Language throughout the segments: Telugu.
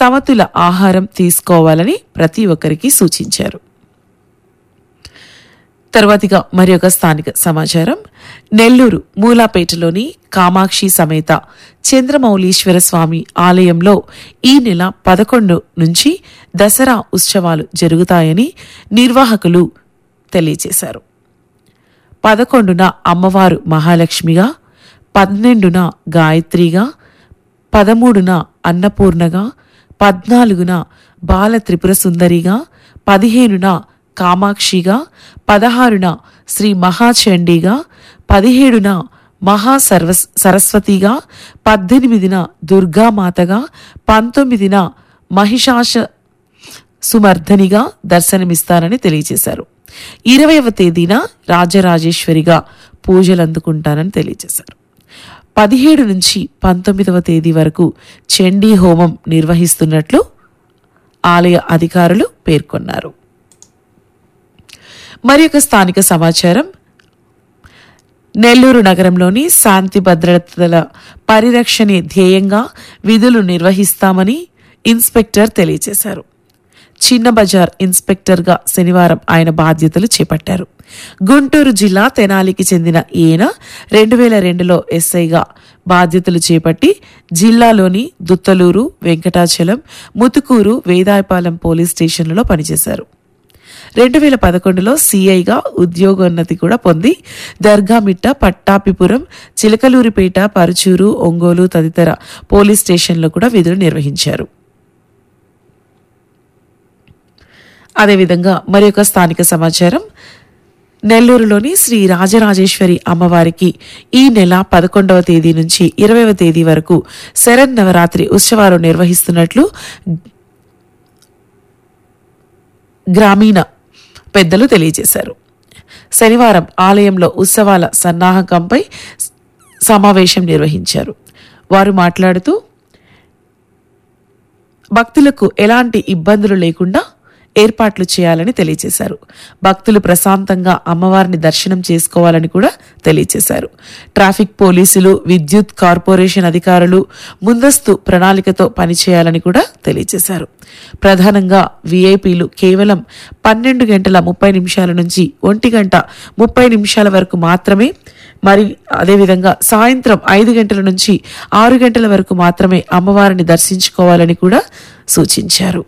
సమతుల ఆహారం తీసుకోవాలని ప్రతి ఒక్కరికి సూచించారు తర్వాతిగా మరి ఒక స్థానిక సమాచారం నెల్లూరు మూలాపేటలోని కామాక్షి సమేత చంద్రమౌళీశ్వర స్వామి ఆలయంలో ఈ నెల పదకొండు నుంచి దసరా ఉత్సవాలు జరుగుతాయని నిర్వాహకులు తెలియజేశారు పదకొండున అమ్మవారు మహాలక్ష్మిగా పన్నెండున గాయత్రిగా పదమూడున అన్నపూర్ణగా పద్నాలుగున బాల త్రిపుర సుందరిగా పదిహేనున కామాక్షిగా పదహారున శ్రీ మహాచండీగా పదిహేడున మహా సర్వ సరస్వతిగా పద్దెనిమిదిన దుర్గామాతగా పంతొమ్మిదిన మహిషాశ సుమర్ధనిగా దర్శనమిస్తారని తెలియజేశారు ఇరవైవ తేదీన రాజరాజేశ్వరిగా పూజలు అందుకుంటానని తెలియజేశారు పదిహేడు నుంచి పంతొమ్మిదవ తేదీ వరకు చండీ హోమం నిర్వహిస్తున్నట్లు ఆలయ అధికారులు పేర్కొన్నారు మరి ఒక స్థానిక సమాచారం నెల్లూరు నగరంలోని శాంతి భద్రతల పరిరక్షణే ధ్యేయంగా విధులు నిర్వహిస్తామని ఇన్స్పెక్టర్ తెలియజేశారు చిన్న బజార్ ఇన్స్పెక్టర్గా శనివారం ఆయన బాధ్యతలు చేపట్టారు గుంటూరు జిల్లా తెనాలికి చెందిన ఈయన రెండు వేల రెండులో ఎస్ఐగా బాధ్యతలు చేపట్టి జిల్లాలోని దుత్తలూరు వెంకటాచలం ముతుకూరు వేదాయపాలెం పోలీస్ స్టేషన్లలో పనిచేశారు రెండు వేల పదకొండులో సిఐగా ఉద్యోగోన్నతి కూడా పొంది దర్గామిట్ట పట్టాపిపురం చిలకలూరిపేట పరుచూరు ఒంగోలు తదితర పోలీస్ స్టేషన్లో కూడా విధులు నిర్వహించారు అదేవిధంగా మరి ఒక స్థానిక సమాచారం నెల్లూరులోని శ్రీ రాజరాజేశ్వరి అమ్మవారికి ఈ నెల పదకొండవ తేదీ నుంచి ఇరవైవ తేదీ వరకు శరన్ నవరాత్రి ఉత్సవాలు నిర్వహిస్తున్నట్లు గ్రామీణ పెద్దలు తెలియజేశారు శనివారం ఆలయంలో ఉత్సవాల సన్నాహకంపై సమావేశం నిర్వహించారు వారు మాట్లాడుతూ భక్తులకు ఎలాంటి ఇబ్బందులు లేకుండా ఏర్పాట్లు చేయాలని తెలియజేశారు భక్తులు ప్రశాంతంగా అమ్మవారిని దర్శనం చేసుకోవాలని కూడా తెలియజేశారు ట్రాఫిక్ పోలీసులు విద్యుత్ కార్పొరేషన్ అధికారులు ముందస్తు ప్రణాళికతో పనిచేయాలని కూడా తెలియజేశారు ప్రధానంగా విఐపీలు కేవలం పన్నెండు గంటల ముప్పై నిమిషాల నుంచి ఒంటి గంట ముప్పై నిమిషాల వరకు మాత్రమే మరి అదేవిధంగా సాయంత్రం ఐదు గంటల నుంచి ఆరు గంటల వరకు మాత్రమే అమ్మవారిని దర్శించుకోవాలని కూడా సూచించారు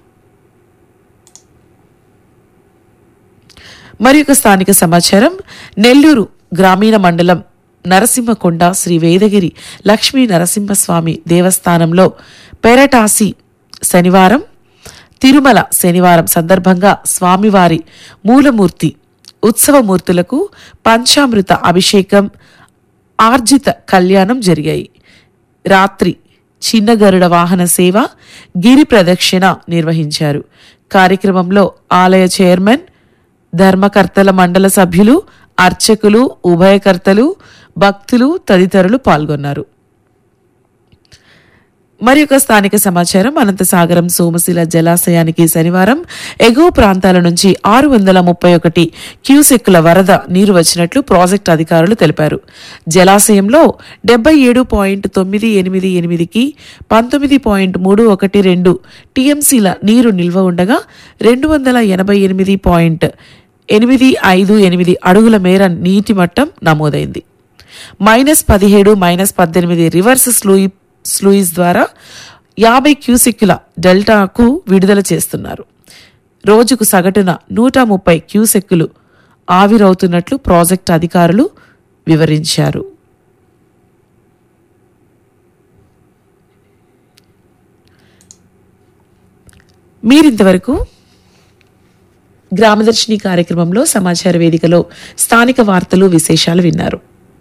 మరి ఒక స్థానిక సమాచారం నెల్లూరు గ్రామీణ మండలం నరసింహకొండ శ్రీ వేదగిరి లక్ష్మీ నరసింహస్వామి దేవస్థానంలో పెరటాసి శనివారం తిరుమల శనివారం సందర్భంగా స్వామివారి మూలమూర్తి ఉత్సవమూర్తులకు పంచామృత అభిషేకం ఆర్జిత కళ్యాణం జరిగాయి రాత్రి చిన్న గరుడ వాహన సేవ గిరి ప్రదక్షిణ నిర్వహించారు కార్యక్రమంలో ఆలయ చైర్మన్ ధర్మకర్తల మండల సభ్యులు అర్చకులు ఉభయకర్తలు భక్తులు తదితరులు పాల్గొన్నారు మరి ఒక స్థానిక సమాచారం అనంతసాగరం సోమశిల జలాశయానికి శనివారం ఎగువ ప్రాంతాల నుంచి ఆరు వందల ముప్పై ఒకటి క్యూసెక్కుల వరద నీరు వచ్చినట్లు ప్రాజెక్టు అధికారులు తెలిపారు జలాశయంలో డెబ్బై ఏడు పాయింట్ తొమ్మిది ఎనిమిది ఎనిమిదికి పంతొమ్మిది పాయింట్ మూడు ఒకటి రెండు టీఎంసీల నీరు నిల్వ ఉండగా రెండు వందల ఎనభై ఎనిమిది పాయింట్ ఎనిమిది ఐదు ఎనిమిది అడుగుల మేర నీటి మట్టం నమోదైంది మైనస్ పదిహేడు మైనస్ పద్దెనిమిది రివర్స్ స్లూయి స్లూయిస్ ద్వారా యాభై క్యూసెక్కుల డెల్టాకు విడుదల చేస్తున్నారు రోజుకు సగటున నూట ముప్పై క్యూసెక్కులు ఆవిరవుతున్నట్లు ప్రాజెక్టు అధికారులు వివరించారు మీరింతవరకు గ్రామదర్శిని కార్యక్రమంలో సమాచార వేదికలో స్థానిక వార్తలు విశేషాలు విన్నారు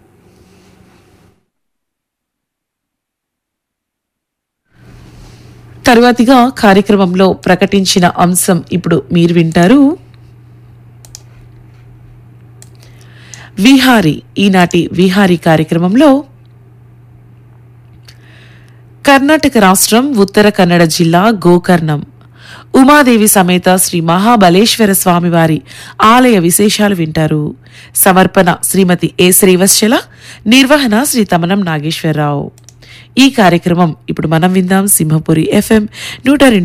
తరువాతిగా కార్యక్రమంలో ప్రకటించిన అంశం ఇప్పుడు మీరు వింటారు విహారీ ఈనాటి విహారీ కార్యక్రమంలో కర్ణాటక రాష్ట్రం ఉత్తర కన్నడ జిల్లా గోకర్ణం ఉమాదేవి సమేత శ్రీ మహాబలేశ్వర స్వామివారి ఆలయ విశేషాలు వింటారు సమర్పణ శ్రీమతి ఏ శ్రీవత్సల నిర్వహణ శ్రీ తమనం నాగేశ్వరరావు ఈ కార్యక్రమం ఇప్పుడు మనం విందాం సింహపురి ఎఫ్ఎం నూట రెండు